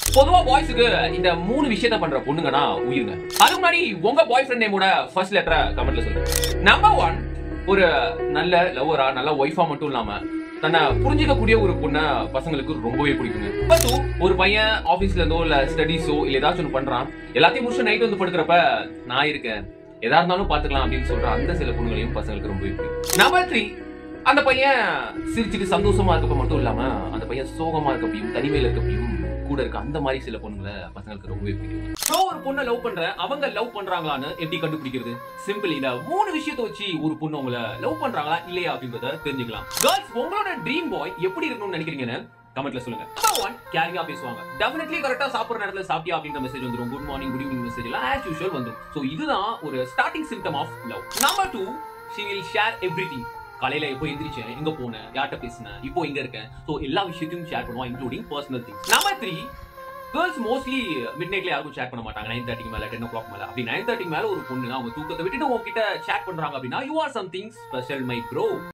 பொதுவா பாய்ஸுக்கு இந்த மூணு விஷயத்த பண்ற பொண்ணுங்கன்னா உயிருங்க அதுக்கு முன்னாடி உங்க பாய் ஃப்ரெண்ட் நேமோட ஃபர்ஸ்ட் லெட்டரை கமெண்ட்ல சொல்லுங்க நம்பர் ஒன் ஒரு நல்ல லவ்வரா நல்ல ஒய்ஃபா மட்டும் இல்லாம தன்னை புரிஞ்சிக்கக்கூடிய ஒரு பொண்ண பசங்களுக்கு ரொம்பவே பிடிக்குங்க நம்பர் டூ ஒரு பையன் ஆபீஸ்ல இருந்தோ இல்ல ஸ்டடீஸோ இல்ல ஏதாச்சும் ஒன்று பண்றான் எல்லாத்தையும் முடிச்சு நைட் வந்து படுக்கிறப்ப நான் இருக்கேன் எதா இருந்தாலும் பாத்துக்கலாம் அப்படின்னு சொல்ற அந்த சில பொண்ணுகளையும் பசங்களுக்கு ரொம்பவே பிடிக்கும் நம்பர் த்ரீ அந்த பையன் சிரிச்சுட்டு சந்தோஷமா இருக்கப்ப மட்டும் இல்லாம அந்த பையன் சோகமா இருக்கப்பையும் தனிமையில இருக்கப்பையும் கூட இருக்க அந்த மாதிரி சில பொண்ணுங்களை பசங்களுக்கு ரொம்பவே பிடிக்கும் ஸோ ஒரு பொண்ணை லவ் பண்ற அவங்க லவ் பண்றாங்களான்னு எப்படி கண்டுபிடிக்கிறது சிம்பிள் இந்த மூணு விஷயத்தை வச்சு ஒரு பொண்ணு உங்களை லவ் பண்றாங்களா இல்லையா அப்படின்றத தெரிஞ்சுக்கலாம் கேர்ள்ஸ் உங்களோட ட்ரீம் பாய் எப்படி இருக்கணும்னு நினைக்கிறீங்கன்னு கமெண்ட்ல சொல்லுங்க நம்பர் ஒன் கேரிங்கா பேசுவாங்க டெஃபினெட்லி கரெக்டா சாப்பிடுற நேரத்துல சாப்பிட்டியா அப்படின்ற மெசேஜ் வந்துரும் good morning good evening message எல்லாம் ஆஸ் யூஷுவல் வந்துரும் ஸோ இதுதான் ஒரு starting symptom of love number two she will share every காலையில எப்போ எந்திரிச்சேன் எங்க போனேன் யார்கிட்ட பேசினேன் இப்போ எங்க இருக்கேன் ஸோ எல்லா விஷயத்தையும் ஷேர் பண்ணுவோம் including personal things number three girls mostly mid நைட்ல யாருக்கும் ஷேர் பண்ண மாட்டாங்க நைன் தேர்ட்டிக்கு மேல டென் ஓ கிளாக் மேல அப்படி நைன் தேர்ட்டிக்கு மேல ஒரு பொண்ணு அவங்க தூக்கத்தை விட்டுட்டு உங்ககிட்ட ஷேர் பண்றாங்க அப்படின்னா you are something special my bro